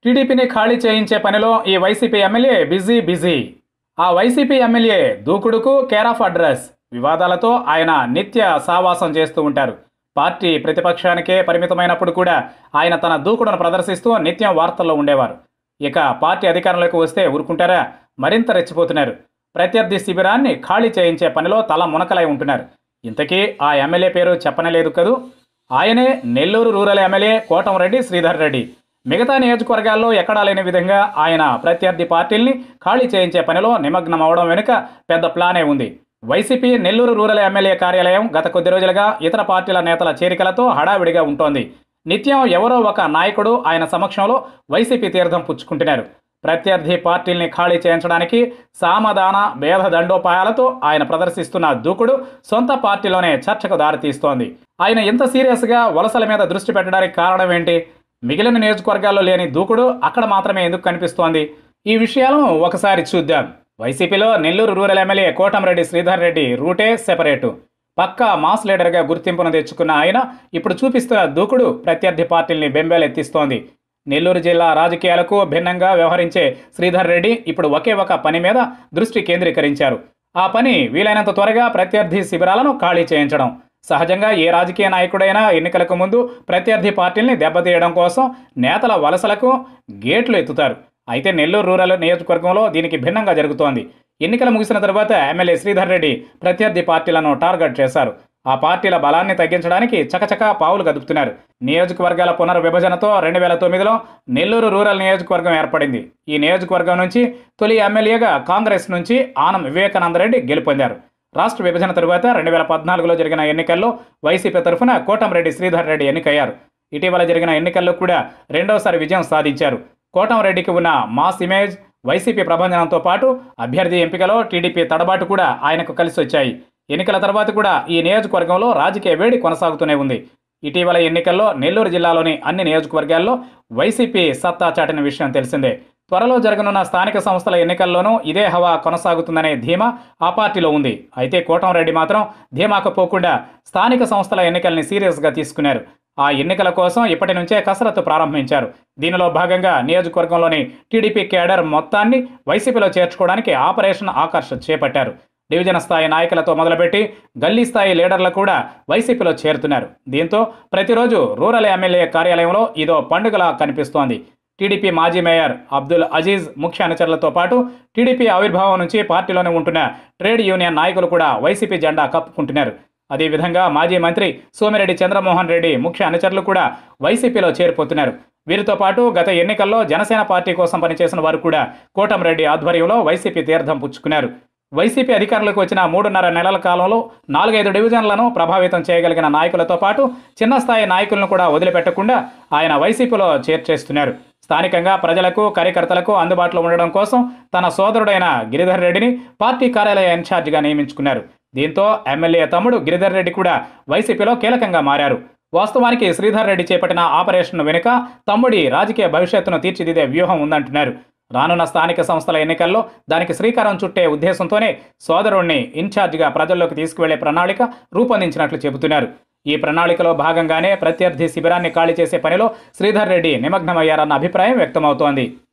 టీడీపీని ఖాళీ చేయించే పనిలో ఈ వైసీపీ ఎమ్మెల్యే బిజీ బిజీ ఆ వైసీపీ ఎమ్మెల్యే దూకుడుకు కేర్ ఆఫ్ అడ్రస్ వివాదాలతో ఆయన నిత్య సావాసం చేస్తూ ఉంటారు పార్టీ ప్రతిపక్షానికే పరిమితమైనప్పుడు కూడా ఆయన తన దూకుడును ప్రదర్శిస్తూ నిత్యం వార్తల్లో ఉండేవారు ఇక పార్టీ అధికారంలోకి వస్తే ఊరుకుంటారా మరింత రెచ్చిపోతున్నారు ప్రత్యర్థి శిబిరాన్ని ఖాళీ చేయించే పనిలో తల మునకలై ఉంటున్నారు ఇంతకీ ఆ ఎమ్మెల్యే పేరు చెప్పనలేదు కదూ ఆయనే నెల్లూరు రూరల్ ఎమ్మెల్యే కోటంరెడ్డి శ్రీధర్ రెడ్డి మిగతా నియోజకవర్గాల్లో ఎక్కడా లేని విధంగా ఆయన ప్రత్యర్థి పార్టీల్ని ఖాళీ చేయించే పనిలో నిమగ్నం అవడం వెనుక పెద్ద ప్లానే ఉంది వైసీపీ నెల్లూరు రూరల్ ఎమ్మెల్యే కార్యాలయం గత కొద్ది రోజులుగా ఇతర పార్టీల నేతల చేరికలతో హడావిడిగా ఉంటోంది నిత్యం ఎవరో ఒక నాయకుడు ఆయన సమక్షంలో వైసీపీ తీర్థం పుచ్చుకుంటున్నారు ప్రత్యర్థి పార్టీల్ని ఖాళీ చేయించడానికి సామధాన భేద దండోపాయాలతో ఆయన ప్రదర్శిస్తున్న దూకుడు సొంత పార్టీలోనే చర్చకు దారితీస్తోంది ఆయన ఇంత సీరియస్గా వలసల మీద దృష్టి పెట్టడానికి కారణం ఏంటి మిగిలిన నియోజకవర్గాల్లో లేని దూకుడు అక్కడ మాత్రమే ఎందుకు కనిపిస్తోంది ఈ విషయాలను ఒకసారి చూద్దాం వైసీపీలో నెల్లూరు రూరల్ ఎమ్మెల్యే కోటంరెడ్డి శ్రీధర్ రెడ్డి రూటే సెపరేటు పక్కా మాస్ లీడర్గా గుర్తింపును తెచ్చుకున్న ఆయన ఇప్పుడు చూపిస్తున్న దూకుడు ప్రత్యర్థి పార్టీల్ని బెంబేలెత్తిస్తోంది నెల్లూరు జిల్లా రాజకీయాలకు భిన్నంగా వ్యవహరించే శ్రీధర్ రెడ్డి ఇప్పుడు ఒకే ఒక పని మీద దృష్టి కేంద్రీకరించారు ఆ పని వీలైనంత త్వరగా ప్రత్యర్థి శిబిరాలను ఖాళీ చేయించడం సహజంగా ఏ రాజకీయ నాయకుడైనా ఎన్నికలకు ముందు ప్రత్యర్థి పార్టీల్ని దెబ్బతీయడం కోసం నేతల వలసలకు గేట్లు ఎత్తుతారు అయితే నెల్లూరు రూరల్ నియోజకవర్గంలో దీనికి భిన్నంగా జరుగుతోంది ఎన్నికలు ముగిసిన తర్వాత ఎమ్మెల్యే శ్రీధర్ రెడ్డి ప్రత్యర్థి పార్టీలను టార్గెట్ చేశారు ఆ పార్టీల బలాన్ని తగ్గించడానికి చకచకా పావులు గదుపుతున్నారు నియోజకవర్గాల పునర్విభజనతో రెండు వేల తొమ్మిదిలో నెల్లూరు రూరల్ నియోజకవర్గం ఏర్పడింది ఈ నియోజకవర్గం నుంచి తొలి ఎమ్మెల్యేగా కాంగ్రెస్ నుంచి ఆనం వివేకానందరెడ్డి గెలుపొందారు రాష్ట్ర విభజన తరువాత రెండు వేల పద్నాలుగులో జరిగిన ఎన్నికల్లో వైసీపీ తరఫున కోటంరెడ్డి శ్రీధర్ రెడ్డి ఎన్నికయ్యారు ఇటీవల జరిగిన ఎన్నికల్లో కూడా రెండోసారి విజయం సాధించారు కోటంరెడ్డికి ఉన్న మాస్ ఇమేజ్ వైసీపీ ప్రభంజనంతో పాటు అభ్యర్థి ఎంపికలో టీడీపీ తడబాటు కూడా ఆయనకు కలిసి వచ్చాయి ఎన్నికల తర్వాత కూడా ఈ నియోజకవర్గంలో రాజకీయ వేడి కొనసాగుతూనే ఉంది ఇటీవల ఎన్నికల్లో నెల్లూరు జిల్లాలోని అన్ని నియోజకవర్గాల్లో వైసీపీ సత్తా చాటిన విషయం తెలిసిందే త్వరలో జరగనున్న స్థానిక సంస్థల ఎన్నికల్లోనూ ఇదే హవా కొనసాగుతుందనే ధీమా ఆ పార్టీలో ఉంది అయితే కోటంరెడ్డి మాత్రం ధీమాకు పోకుండా స్థానిక సంస్థల ఎన్నికల్ని సీరియస్గా తీసుకున్నారు ఆ ఎన్నికల కోసం ఇప్పటి నుంచే కసరత్తు ప్రారంభించారు దీనిలో భాగంగా నియోజకవర్గంలోని టీడీపీ కేడర్ మొత్తాన్ని వైసీపీలో చేర్చుకోవడానికి ఆపరేషన్ ఆకర్ష్ చేపట్టారు డివిజన్ స్థాయి నాయకులతో మొదలుపెట్టి గల్లీ స్థాయి లీడర్లు కూడా వైసీపీలో చేరుతున్నారు దీంతో ప్రతిరోజు రూరల్ ఎమ్మెల్యే కార్యాలయంలో ఇదో పండుగలా కనిపిస్తోంది టీడీపీ మాజీ మేయర్ అబ్దుల్ అజీజ్ ముఖ్య అనుచరులతో పాటు టీడీపీ ఆవిర్భావం నుంచి పార్టీలోనే ఉంటున్న ట్రేడ్ యూనియన్ నాయకులు కూడా వైసీపీ జెండా కప్పుకుంటున్నారు అదేవిధంగా మాజీ మంత్రి సోమిరెడ్డి చంద్రమోహన్ రెడ్డి ముఖ్య అనుచరులు కూడా వైసీపీలో చేరిపోతున్నారు వీరితో పాటు గత ఎన్నికల్లో జనసేన పార్టీ కోసం పనిచేసిన వారు కూడా కోటంరెడ్డి ఆధ్వర్యంలో వైసీపీ తీర్థం పుచ్చుకున్నారు వైసీపీ అధికారంలోకి వచ్చిన మూడున్నర నెలల కాలంలో నాలుగైదు డివిజన్లను ప్రభావితం చేయగలిగిన నాయకులతో పాటు చిన్న స్థాయి నాయకులను కూడా వదిలిపెట్టకుండా ఆయన వైసీపీలో చేర్చేస్తున్నారు స్థానికంగా ప్రజలకు కార్యకర్తలకు అందుబాటులో ఉండడం కోసం తన సోదరుడైన గిరిధర్ రెడ్డిని పార్టీ కార్యాలయ ఇన్ఛార్జిగా నియమించుకున్నారు దీంతో ఎమ్మెల్యే తమ్ముడు గిరిధర్ రెడ్డి కూడా వైసీపీలో కీలకంగా మారారు వాస్తవానికి శ్రీధర్ రెడ్డి చేపట్టిన ఆపరేషన్ వెనుక తమ్ముడి రాజకీయ భవిష్యత్తును తీర్చిదిద్దే వ్యూహం ఉందంటున్నారు రానున్న స్థానిక సంస్థల ఎన్నికల్లో దానికి శ్రీకారం చుట్టే ఉద్దేశంతోనే సోదరుణ్ణి ఇన్ఛార్జిగా ప్రజల్లోకి తీసుకువెళ్లే ప్రణాళిక రూపొందించినట్లు చెబుతున్నారు ఈ ప్రణాళికలో భాగంగానే ప్రత్యర్థి శిబిరాన్ని ఖాళీ చేసే పనిలో శ్రీధర్ రెడ్డి నిమగ్నమయ్యారన్న అభిప్రాయం వ్యక్తమవుతోంది